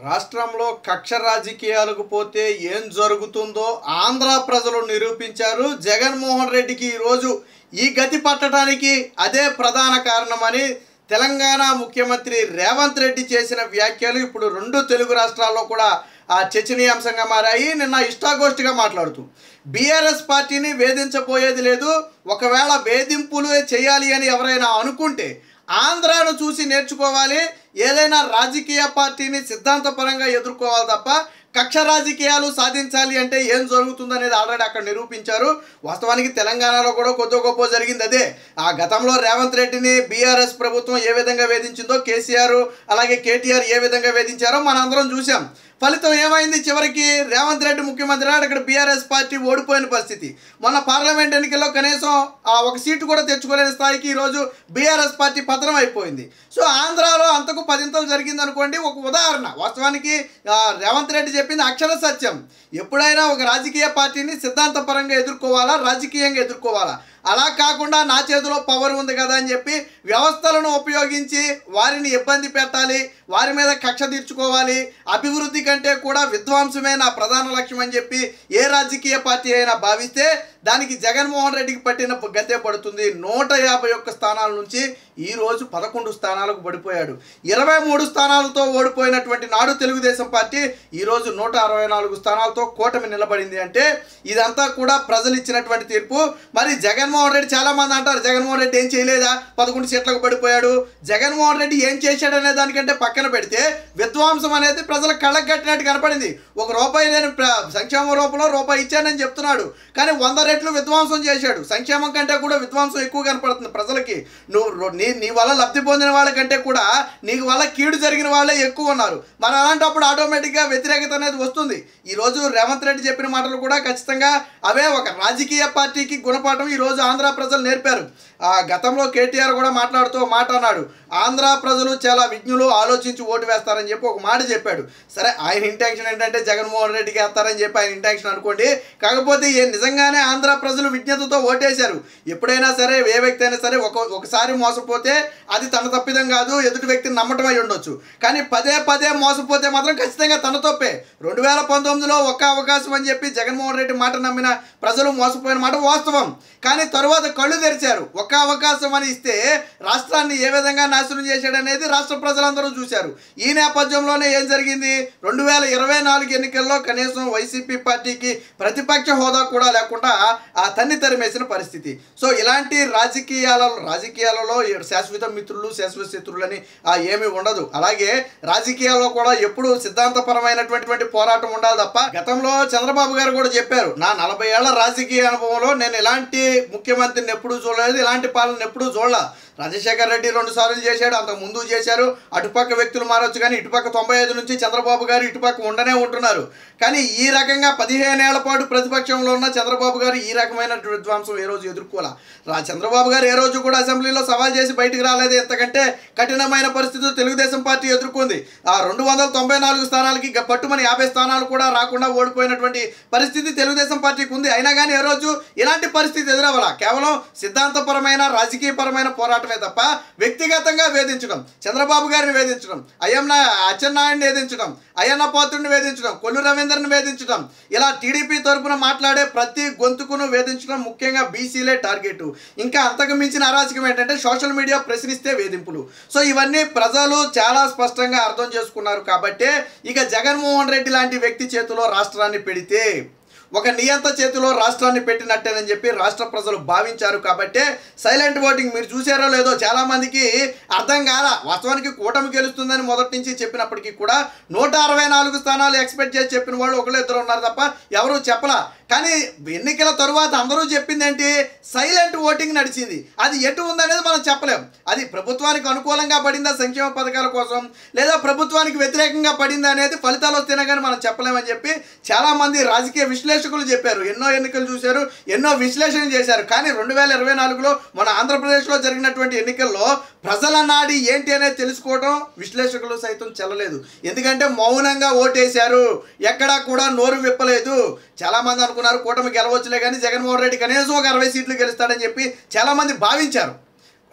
రాష్ట్రంలో కక్ష రాజకీయాలకు పోతే ఏం జరుగుతుందో ఆంధ్ర ప్రజలు నిరూపించారు జగన్మోహన్ రెడ్డికి ఈరోజు ఈ గతి పట్టడానికి అదే ప్రధాన కారణమని తెలంగాణ ముఖ్యమంత్రి రేవంత్ రెడ్డి చేసిన వ్యాఖ్యలు ఇప్పుడు రెండు తెలుగు రాష్ట్రాల్లో కూడా ఆ చర్చనీయాంశంగా మారాయి నిన్న ఇష్టాగోష్ఠిగా మాట్లాడుతూ బీఆర్ఎస్ పార్టీని వేధించబోయేది లేదు ఒకవేళ వేధింపులు చేయాలి అని ఎవరైనా అనుకుంటే ఆంధ్రాను చూసి నేర్చుకోవాలి ఏదైనా రాజకీయ పార్టీని సిద్ధాంతపరంగా ఎదుర్కోవాలి తప్ప కక్ష రాజకీయాలు సాధించాలి అంటే ఏం జరుగుతుంది అనేది ఆల్రెడీ అక్కడ నిరూపించారు వాస్తవానికి తెలంగాణలో కూడా కొద్ది గొప్ప జరిగింది అదే ఆ గతంలో రేవంత్ రెడ్డిని బీఆర్ఎస్ ప్రభుత్వం ఏ విధంగా వేధించిందో కేసీఆర్ అలాగే కేటీఆర్ ఏ విధంగా వేధించారో మనందరం చూసాం ఫలితం ఏమైంది చివరికి రేవంత్ రెడ్డి ముఖ్యమంత్రి నాడు ఇక్కడ బీఆర్ఎస్ పార్టీ ఓడిపోయిన పరిస్థితి మొన్న పార్లమెంట్ ఎన్నికల్లో కనీసం ఆ ఒక సీటు కూడా తెచ్చుకోలేని స్థాయికి ఈరోజు బీఆర్ఎస్ పార్టీ పతనం అయిపోయింది సో ఆంధ్రాలో అంతకు పదింతలు జరిగింది అనుకోండి ఒక ఉదాహరణ వాస్తవానికి ఆ, రేవంత్ రెడ్డి చెప్పింది అక్షర సత్యం ఎప్పుడైనా ఒక రాజకీయ పార్టీని సిద్ధాంతపరంగా ఎదుర్కోవాలా రాజకీయంగా ఎదుర్కోవాలా అలా కాకుండా నా చేతిలో పవర్ ఉంది కదా అని చెప్పి వ్యవస్థలను ఉపయోగించి వారిని ఇబ్బంది పెట్టాలి వారి మీద కక్ష తీర్చుకోవాలి అభివృద్ధి కంటే కూడా విధ్వంసమే నా ప్రధాన లక్ష్యం అని చెప్పి ఏ రాజకీయ పార్టీ అయినా భావిస్తే దానికి జగన్మోహన్ రెడ్డికి పట్టిన గతే పడుతుంది నూట యాభై ఒక్క స్థానాల నుంచి ఈరోజు పదకొండు స్థానాలకు పడిపోయాడు ఇరవై మూడు స్థానాలతో ఓడిపోయినటువంటి నాడు తెలుగుదేశం పార్టీ ఈరోజు నూట అరవై నాలుగు స్థానాలతో కూటమి నిలబడింది అంటే ఇదంతా కూడా ప్రజలు ఇచ్చినటువంటి తీర్పు మరి జగన్మోహన్ రెడ్డి చాలా మంది అంటారు జగన్మోహన్ రెడ్డి ఏం చేయలేదా పదకొండు సీట్లకు పడిపోయాడు జగన్మోహన్ రెడ్డి ఏం చేశాడనే దానికంటే పక్కన పెడితే విధ్వంసం అనేది ప్రజలకు కళ్ళకు కట్టినట్టు కనపడింది ఒక రూపాయి నేను ప్ర- సంక్షేమ రూపంలో రూపాయి ఇచ్చానని చెప్తున్నాడు కానీ వంద రెట్లు విధ్వంసం చేశాడు సంక్షేమం కంటే కూడా విధ్వంసం ఎక్కువ కనపడుతుంది ప్రజలకి నువ్వు రో- నీ నీ వల్ల లబ్ధి పొందిన వాళ్ళకంటే కూడా నీకు వల్ల కీడు జరిగిన వాళ్ళే ఎక్కువ ఉన్నారు మరి అలాంటప్పుడు ఆటోమేటిక్గా వ్యతిరేకత అనేది వస్తుంది ఈరోజు రేవంత్ రెడ్డి చెప్పిన మాటలు కూడా ఖచ్చితంగా అవే ఒక రాజకీయ పార్టీకి గుణపాఠం ఈరోజు ఆంధ్ర ప్రజలు నేర్పారు ఆ గతంలో కేటీఆర్ కూడా మాట్లాడుతూ ఓ మాట అన్నాడు ఆంధ్ర ప్రజలు చాలా విజ్ఞులు ఆలోచించి ఓటు వేస్తారని చెప్పి ఒక మాట చెప్పాడు సరే ఆయన ఇంటెన్షన్ ఏంటంటే జగన్మోహన్ రెడ్డికి వేస్తారని చెప్పి ఆయన ఇంటెన్షన్ అనుకోండి కాకపోతే ఏ నిజంగానే ఆంధ్ర ప్రజలు విజ్ఞతతో ఓటేశారు ఎప్పుడైనా సరే ఏ వ్యక్తి అయినా సరే ఒక ఒకసారి మోసపోతే అది తన తప్పిదం కాదు ఎదుటి వ్యక్తిని నమ్మటం అయి ఉండొచ్చు కానీ పదే పదే మోసపోతే మాత్రం ఖచ్చితంగా తన తప్పే రెండు వేల పంతొమ్మిదిలో ఒక్క అవకాశం అని చెప్పి జగన్మోహన్ రెడ్డి మాట నమ్మిన ప్రజలు మోసపోయిన మాట వాస్తవం కానీ తరువాత కళ్ళు తెరిచారు ఒక్క అవకాశం అని ఇస్తే రాష్ట్రాన్ని ఏ విధంగా నాశనం చేశాడనేది రాష్ట్ర ప్రజలందరూ చూశారు ఈ నేపథ్యంలోనే ఏం జరిగింది రెండు వేల ఇరవై నాలుగు ఎన్నికల్లో కనీసం వైసీపీ పార్టీకి ప్రతిపక్ష హోదా కూడా లేకుండా ఆ తన్ని తరిమేసిన పరిస్థితి సో ఇలాంటి రాజకీయాలలో రాజకీయాలలో శాశ్వత మిత్రులు శాశ్వత శత్రువులని ఆ ఏమీ ఉండదు అలాగే రాజకీయాల్లో కూడా ఎప్పుడు సిద్ధాంతపరమైనటువంటి పోరాటం ఉండాలి తప్ప గతంలో చంద్రబాబు గారు కూడా చెప్పారు నా నలభై ఏళ్ల రాజకీయ అనుభవంలో నేను ఎలాంటి ముఖ్యమంత్రిని ఎప్పుడూ చూడలేదు ఇలాంటి పాలన ఎప్పుడూ చూడలే రాజశేఖర్ రెడ్డి రెండు సార్లు చేశాడు అంతకు ముందు చేశారు అటుపక్క వ్యక్తులు మారొచ్చు కానీ ఇటుపక్క తొంభై ఐదు నుంచి చంద్రబాబు గారు ఇటుపక్క ఉండనే ఉంటున్నారు కానీ ఈ రకంగా పదిహేనేళ్ల పాటు ప్రతిపక్షంలో ఉన్న చంద్రబాబు గారు ఈ రకమైన విధ్వంసం ఏ రోజు ఎదుర్కోలే రా చంద్రబాబు గారు ఏ రోజు కూడా అసెంబ్లీలో సవాల్ చేసి బయటికి రాలేదు ఎంతకంటే కఠినమైన పరిస్థితులు తెలుగుదేశం పార్టీ ఎదుర్కొంది ఆ రెండు వందల తొంభై నాలుగు స్థానాలకి గ- పట్టుమని యాభై స్థానాలు కూడా రాకుండా ఓడిపోయినటువంటి పరిస్థితి తెలుగుదేశం పార్టీకి ఉంది అయినా కానీ ఏ రోజు ఇలాంటి పరిస్థితి ఎదురవ్వాల కేవలం సిద్ధాంతపరమైన రాజకీయపరమైన పోరాటమే తప్ప వ్యక్తిగతంగా వేధించడం చంద్రబాబు గారిని వేధించడం అయ్యన్న అచ్చెన్నాయుడిని వేధించడం అయ్యన్న పాత్రుడిని వేధించడం కొల్లు రవీందర్ని వేధించడం ఇలా టీడీపీ తరపున మాట్లాడే ప్రతి గొంతుకును వేధించడం ముఖ్యంగా బీసీలే టార్గెట్ ఇంకా అంతకు మించిన అరాచకం ఏంటంటే సోషల్ మీడియా ప్రశ్నిస్తే వేధింపులు సో ఇవన్నీ ప్రజలు చాలా స్పష్టంగా అర్థం చేసుకున్నారు కాబట్టి ఇక జగన్మోహన్ రెడ్డి లాంటి వ్యక్తి చేతిలో రాష్ట్రాన్ని పెడితే ఒక నియంత చేతిలో రాష్ట్రాన్ని పెట్టినట్టేనని చెప్పి రాష్ట్ర ప్రజలు భావించారు కాబట్టి సైలెంట్ ఓటింగ్ మీరు చూసారో లేదో చాలా మందికి అర్థం కాల వాస్తవానికి కూటమి గెలుస్తుందని మొదటి నుంచి చెప్పినప్పటికీ కూడా నూట అరవై నాలుగు స్థానాలు ఎక్స్పెక్ట్ చేసి చెప్పిన వాళ్ళు ఒకళ్ళు ఇద్దరు ఉన్నారు తప్ప ఎవరు చెప్పలా కానీ ఎన్నికల తరువాత అందరూ చెప్పింది ఏంటి సైలెంట్ ఓటింగ్ నడిచింది అది ఎటు ఉందనేది మనం చెప్పలేం అది ప్రభుత్వానికి అనుకూలంగా పడిందా సంక్షేమ పథకాల కోసం లేదా ప్రభుత్వానికి వ్యతిరేకంగా పడిందా అనేది ఫలితాలు వస్తేనే కానీ మనం చెప్పలేమని చెప్పి చాలామంది రాజకీయ విశ్లేషకులు చెప్పారు ఎన్నో ఎన్నికలు చూశారు ఎన్నో విశ్లేషణ చేశారు కానీ రెండు వేల ఇరవై నాలుగులో మన ఆంధ్రప్రదేశ్లో జరిగినటువంటి ఎన్నికల్లో ప్రజల నాడి ఏంటి అనేది తెలుసుకోవడం విశ్లేషకులు సైతం చెల్లలేదు ఎందుకంటే మౌనంగా ఓటేశారు ఎక్కడా కూడా నోరు విప్పలేదు చాలామంది అనుకున్నారు కూటమి గెలవచ్చులే కానీ జగన్మోహన్ రెడ్డి కనీసం ఒక అరవై సీట్లు గెలుస్తాడని చెప్పి చాలామంది భావించారు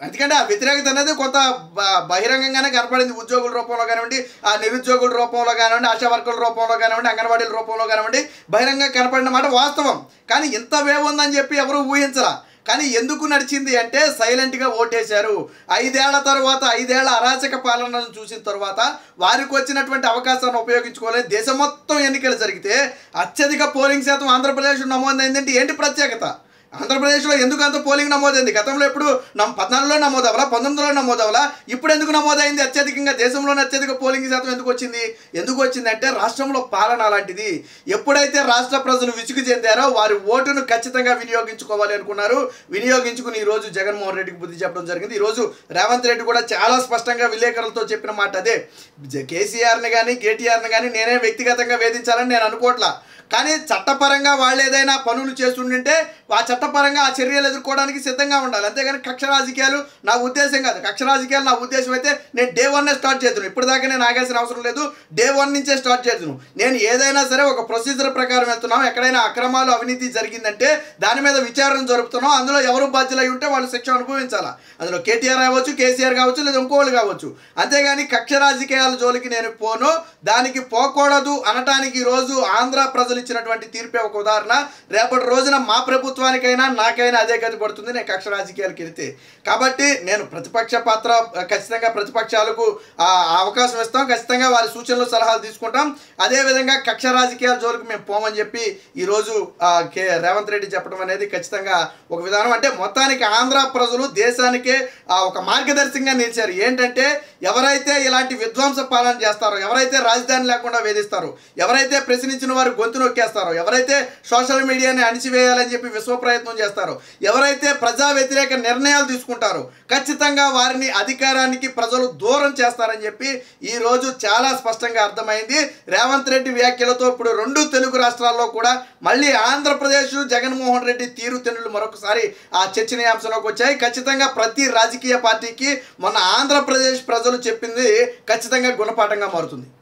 ఎందుకంటే ఆ వ్యతిరేకత అనేది కొంత బ- బహిరంగంగానే కనపడింది ఉద్యోగుల రూపంలో కానివ్వండి ఆ నిరుద్యోగుల రూపంలో కానివ్వండి ఆశా వర్కుల రూపంలో కానివ్వండి అంగన్వాడీల రూపంలో కానివ్వండి బహిరంగంగా కనపడిన మాట వాస్తవం కానీ ఇంత వేవ్ ఉందని చెప్పి ఎవరు ఊహించరా కానీ ఎందుకు నడిచింది అంటే సైలెంట్గా ఓటేశారు ఐదేళ్ల తర్వాత ఐదేళ్ల అరాచక పాలనను చూసిన తర్వాత వారికి వచ్చినటువంటి అవకాశాన్ని ఉపయోగించుకోలేదు దేశం మొత్తం ఎన్నికలు జరిగితే అత్యధిక పోలింగ్ శాతం ఆంధ్రప్రదేశ్ నమోదైందంటే ఏంటి ప్రత్యేకత ఆంధ్రప్రదేశ్లో ఎందుకు అంత పోలింగ్ నమోదైంది గతంలో ఎప్పుడు నమ్ పద్నాలుగులో నమోదవలా పంతొమ్మిదిలో నమోదవలా ఇప్పుడు ఎందుకు నమోదైంది అత్యధికంగా దేశంలోనే అత్యధిక పోలింగ్ శాతం ఎందుకు వచ్చింది ఎందుకు వచ్చింది అంటే రాష్ట్రంలో పాలన అలాంటిది ఎప్పుడైతే రాష్ట్ర ప్రజలు విసుగు చెందారో వారి ఓటును ఖచ్చితంగా వినియోగించుకోవాలి అనుకున్నారు వినియోగించుకుని ఈ రోజు జగన్మోహన్ రెడ్డికి బుద్ధి చెప్పడం జరిగింది ఈ రోజు రేవంత్ రెడ్డి కూడా చాలా స్పష్టంగా విలేకరులతో చెప్పిన మాట అదే జ- కేసీఆర్ని కానీ కేటీఆర్ని కానీ నేనే వ్యక్తిగతంగా వేధించాలని నేను అనుకోవట్లా కానీ చట్టపరంగా వాళ్ళు ఏదైనా పనులు చేస్తుంటే ఆ చట్టపరంగా ఆ చర్యలు ఎదుర్కోవడానికి సిద్ధంగా ఉండాలి అంతేగాని కక్ష రాజకీయాలు నా ఉద్దేశం కాదు కక్ష రాజకీయాలు నా ఉద్దేశం అయితే నేను డే వన్నే స్టార్ట్ చేద్దాను ఇప్పుడు దాకా నేను ఆగాల్సిన అవసరం లేదు డే వన్ నుంచే స్టార్ట్ చేద్దాను నేను ఏదైనా సరే ఒక ప్రొసీజర్ ప్రకారం వెళ్తున్నాం ఎక్కడైనా అక్రమాలు అవినీతి జరిగిందంటే దాని మీద విచారణ జరుపుతున్నాం అందులో ఎవరు బాధ్యులై ఉంటే వాళ్ళు శిక్ష అనుభవించాలా అందులో కేటీఆర్ కావచ్చు కేసీఆర్ కావచ్చు లేదా ఇంకోళ్ళు కావచ్చు అంతేగాని కక్ష రాజకీయాల జోలికి నేను పోను దానికి పోకూడదు అనటానికి ఈరోజు ఆంధ్ర ప్రజలు ఇచ్చినటువంటి తీర్పే ఒక ఉదాహరణ రేపటి రోజున మా ప్రభుత్వానికైనా నాకైనా అదే గతి పడుతుంది నేను కక్ష రాజకీయాలకు వెళితే కాబట్టి నేను ప్రతిపక్ష పాత్ర ఖచ్చితంగా ప్రతిపక్షాలకు ఆ అవకాశం ఇస్తాం ఖచ్చితంగా వారి సూచనలు సలహాలు తీసుకుంటాం అదేవిధంగా కక్ష రాజకీయాల జోలికి మేము పోమని చెప్పి ఈరోజు ఆ, కే రేవంత్ రెడ్డి చెప్పడం అనేది ఖచ్చితంగా ఒక విధానం అంటే మొత్తానికి ఆంధ్ర ప్రజలు దేశానికే ఆ, ఒక మార్గదర్శకంగా నిలిచారు ఏంటంటే ఎవరైతే ఇలాంటి విధ్వంస పాలన చేస్తారో ఎవరైతే రాజధాని లేకుండా వేధిస్తారో ఎవరైతే ప్రశ్నించిన వారు గొంతు నొక్కేస్తారో ఎవరైతే సోషల్ మీడియాని అణిచివేయాలని చెప్పి విశ్వ ప్రయత్నం చేస్తారో ఎవరైతే ప్రజా వ్యతిరేక నిర్ణయాలు తీసుకుంటారో ఖచ్చితంగా వారిని అధికారానికి ప్రజలు దూరం చేస్తారని చెప్పి ఈ రోజు చాలా స్పష్టంగా అర్థమైంది రేవంత్ రెడ్డి వ్యాఖ్యలతో ఇప్పుడు రెండు తెలుగు రాష్ట్రాల్లో కూడా మళ్ళీ ఆంధ్రప్రదేశ్ జగన్మోహన్ రెడ్డి తీరుతెన్నులు మరొకసారి ఆ చర్చనీయాంశంలోకి వచ్చాయి ఖచ్చితంగా ప్రతి రాజకీయ పార్టీకి మొన్న ఆంధ్రప్రదేశ్ ప్రజలు చెప్పింది ఖచ్చితంగా గుణపాఠంగా మారుతుంది